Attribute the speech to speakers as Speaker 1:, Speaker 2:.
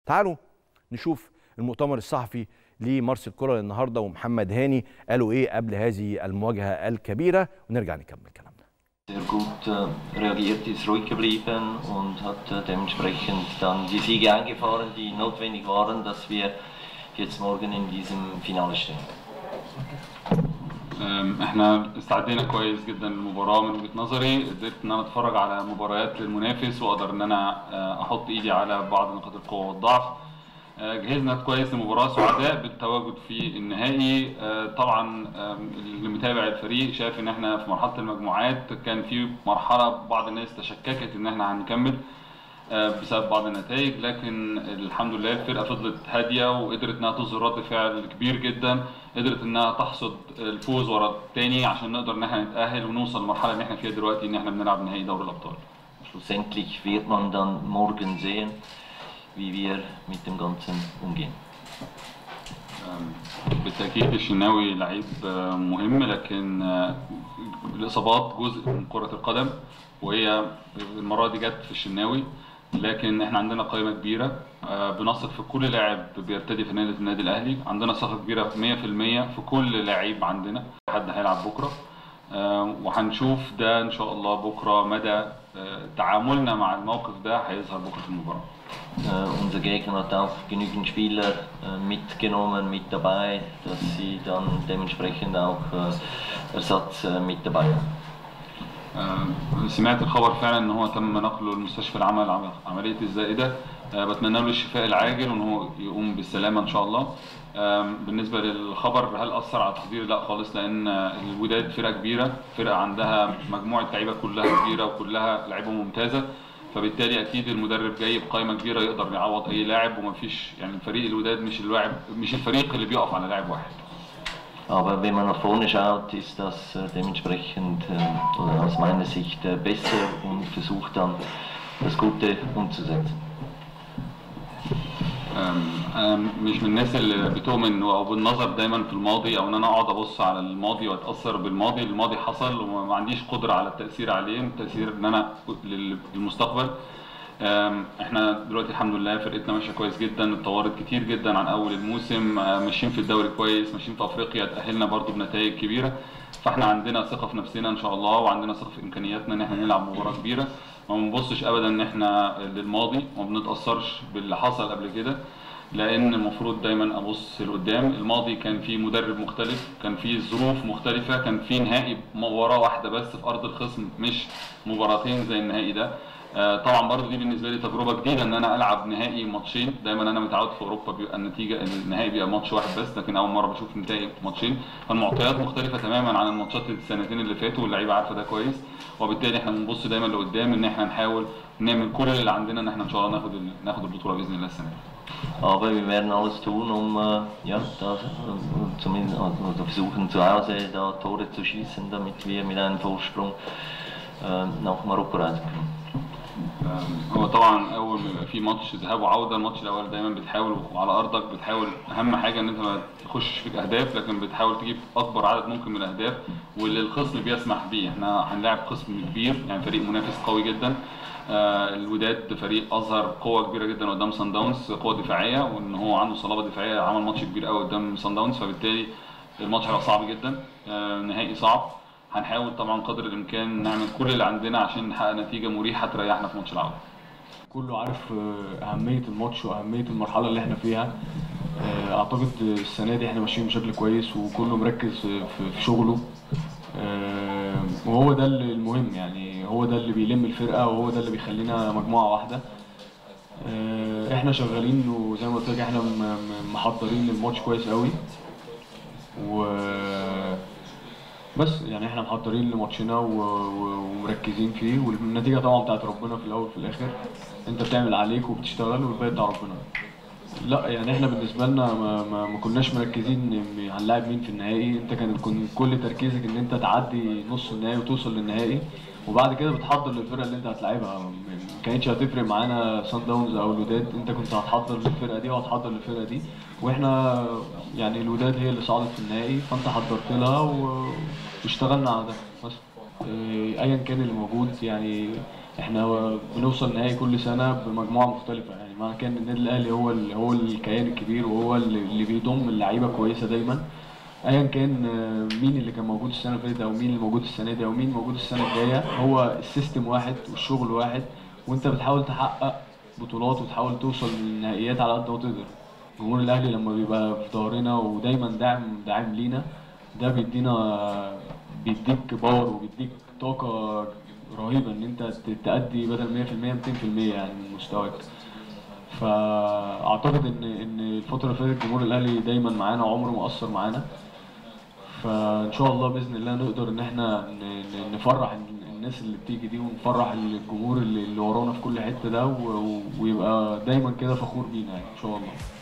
Speaker 1: تعالوا نشوف المؤتمر الصحفي لمارسيل كولر النهارده ومحمد هاني قالوا ايه قبل هذه المواجهه الكبيره ونرجع نكمل كلامنا
Speaker 2: sehr gut äh, reagiert, ist ruhig geblieben und hat äh, dementsprechend dann die Siege eingefahren, die notwendig waren, dass wir jetzt morgen in diesem Finale stehen.
Speaker 3: أم، احنا استعدينا كويس جدا للمباراه من وجهه نظري قدرت ان انا اتفرج على مباريات للمنافس واقدر ان انا آه، احط ايدي على بعض نقاط القوه والضعف آه، جهزنا كويس لمباراه سعداء بالتواجد في النهائي آه، طبعا آم، اللي متابع الفريق شايف ان احنا في مرحله المجموعات كان في مرحله بعض الناس تشككت ان احنا هنكمل آه، بسبب بعض النتائج لكن الحمد لله الفرقه فضلت هاديه وقدرت انها تظهر رد فعل كبير جدا قدرت انها تحصد الفوز ورا الثاني عشان نقدر ان احنا نتاهل ونوصل للمرحله اللي احنا فيها دلوقتي ان احنا بنلعب نهائي دوري الابطال
Speaker 2: Schlussendlich wird man dann morgen sehen, wie wir mit dem Ganzen umgehen.
Speaker 3: آم، بالتاكيد الشناوي لعيب آه، مهم لكن آه، الاصابات جزء من كره القدم وهي المره دي جت في الشناوي لكن احنا عندنا قائمه كبيره آه، بنثق في كل لاعب بيرتدي في نادي النادي الاهلي عندنا ثقه كبيره 100% في كل لاعب عندنا حد هيلعب بكره آه، وهنشوف ده ان شاء الله بكره مدى آه، تعاملنا مع الموقف ده هيظهر بكره في المباراه
Speaker 2: Äh, unser Gegner hat auch genügend Spieler äh, mitgenommen, mit dabei, dass sie dann dementsprechend auch äh, Ersatz äh, mit dabei haben.
Speaker 3: آه، سمعت الخبر فعلا ان هو تم نقله لمستشفى العمل عم- عمليه الزائده آه، بتمنى له الشفاء العاجل وان هو يقوم بالسلامه ان شاء الله آم، بالنسبه للخبر هل اثر على تحضيري لا خالص لان آه، الوداد فرقه كبيره فرقه عندها مجموعه لعيبه كلها كبيره وكلها لعيبه ممتازه فبالتالي اكيد المدرب جاي بقائمه كبيره يقدر يعوض اي لاعب ومفيش يعني فريق الوداد مش اللاعب مش الفريق اللي بيقف على لاعب واحد
Speaker 2: Aber wenn man nach vorne schaut, ist das äh, dementsprechend äh, oder aus meiner Sicht äh, besser und versucht dann das Gute umzusetzen.
Speaker 3: أم- أنا مش من الناس اللي بتؤمن او بالنظر دايما في الماضي او ان انا اقعد ابص على الماضي واتاثر بالماضي الماضي حصل وما عنديش قدره على التاثير عليه التاثير ان انا لل- للمستقبل أم، احنا دلوقتي الحمد لله فرقتنا ماشيه كويس جدا اتطورت كتير جدا عن اول الموسم آه، ماشيين في الدوري كويس ماشيين في افريقيا اتاهلنا برضو بنتائج كبيره فاحنا عندنا ثقه في نفسنا ان شاء الله وعندنا ثقه في امكانياتنا ان احنا نلعب مباراه كبيره ما بنبصش ابدا ان احنا للماضي وما بنتاثرش باللي حصل قبل كده لان المفروض دايما ابص لقدام الماضي كان في مدرب مختلف كان في ظروف مختلفه كان في نهائي مباراه واحده بس في ارض الخصم مش مباراتين زي النهائي ده آه، طبعا برضه دي بالنسبه لي تجربه جديده ان انا العب نهائي ماتشين دايما انا متعود في اوروبا بيبقى النتيجه النهائي بيبقى ماتش واحد بس لكن اول مره بشوف نتائج ماتشين فالمعطيات مختلفه تماما عن الماتشات السنتين اللي فاتوا واللعيبه عارفه ده كويس وبالتالي احنا بنبص دايما لقدام ان احنا نحاول نعمل كل اللي عندنا ان احنا ان شاء الله ناخد ال- ناخد البطوله باذن الله السنه دي
Speaker 2: Aber wir werden alles tun, um äh, ja, da, um, zumindest oder versuchen zu Hause da Tore zu schießen, damit wir mit einem Vorsprung äh, nach Marokko reisen können.
Speaker 3: هو طبعا اول ما يبقى في ماتش ذهاب وعوده الماتش الاول دايما بتحاول وعلى ارضك بتحاول اهم حاجه ان انت ما تخشش فيك اهداف لكن بتحاول تجيب اكبر عدد ممكن من الاهداف واللي الخصم بيسمح بيه احنا هنلاعب خصم كبير يعني فريق منافس قوي جدا آه الوداد فريق اظهر قوه كبيره جدا قدام سان داونز قوه دفاعيه وان هو عنده صلابه دفاعيه عمل ماتش كبير قوي قدام سان داونز فبالتالي الماتش هيبقى صعب جدا آه نهائي صعب هنحاول طبعا قدر الامكان نعمل كل اللي عندنا عشان نحقق نتيجه مريحه تريحنا في ماتش العوده
Speaker 4: كله عارف آه، أهمية الماتش وأهمية المرحلة اللي احنا فيها آه، أعتقد السنة دي احنا ماشيين بشكل كويس وكله مركز في في شغله آه، وهو ده اللي المهم يعني هو ده اللي بيلم الفرقة وهو ده اللي بيخلينا مجموعة واحدة آه، احنا شغالين وزي ما قلت لك احنا م- م- محضرين للماتش كويس قوي و بس يعني احنا محضرين لماتشنا و- و- ومركزين فيه والنتيجه طبعا بتاعت ربنا في الاول وفي الاخر انت بتعمل عليك وبتشتغل والباقي بتاع ربنا لا يعني احنا بالنسبه لنا ما, ما, ما كناش مركزين إن هنلاعب مين في النهائي انت كان كن كل تركيزك ان انت تعدي نص النهائي وتوصل للنهائي وبعد كده بتحضر للفرقه اللي انت هتلاعبها ما كانتش هتفرق معانا سان داونز او الوداد انت كنت هتحضر للفرقه دي وهتحضر للفرقه دي واحنا يعني الوداد هي اللي صعدت في النهائي فانت حضرت لها و- واشتغلنا على ده بس إيه، ايا كان اللي موجود يعني احنا بنوصل نهائي كل سنه بمجموعه مختلفه يعني معنى كده ان النادي الاهلي هو ال- هو الكيان الكبير وهو اللي اللي بيضم اللعيبه كويسه دايما ايا كان آه، مين اللي كان موجود السنه اللي فاتت او مين اللي موجود السنه دي او مين موجود السنه الجايه هو السيستم واحد والشغل واحد وانت بتحاول تحقق بطولات وتحاول توصل للنهائيات على قد ما تقدر جمهور الاهلي لما بيبقى في ظهرنا ودايما داعم داعم لينا ده بيدينا بيديك باور وبيديك طاقه رهيبه ان انت ت- تأدي بدل 100% 200% يعني من مستواك فاعتقد ان ان الفتره اللي فاتت جمهور الاهلي دايما معانا وعمره ما قصر معانا فان شاء الله باذن الله نقدر ان احنا ن- ن- نفرح ال- الناس اللي بتيجي دي ونفرح الجمهور اللي اللي ورانا في كل حته ده و- و- ويبقى دايما كده فخور بينا يعني ان شاء الله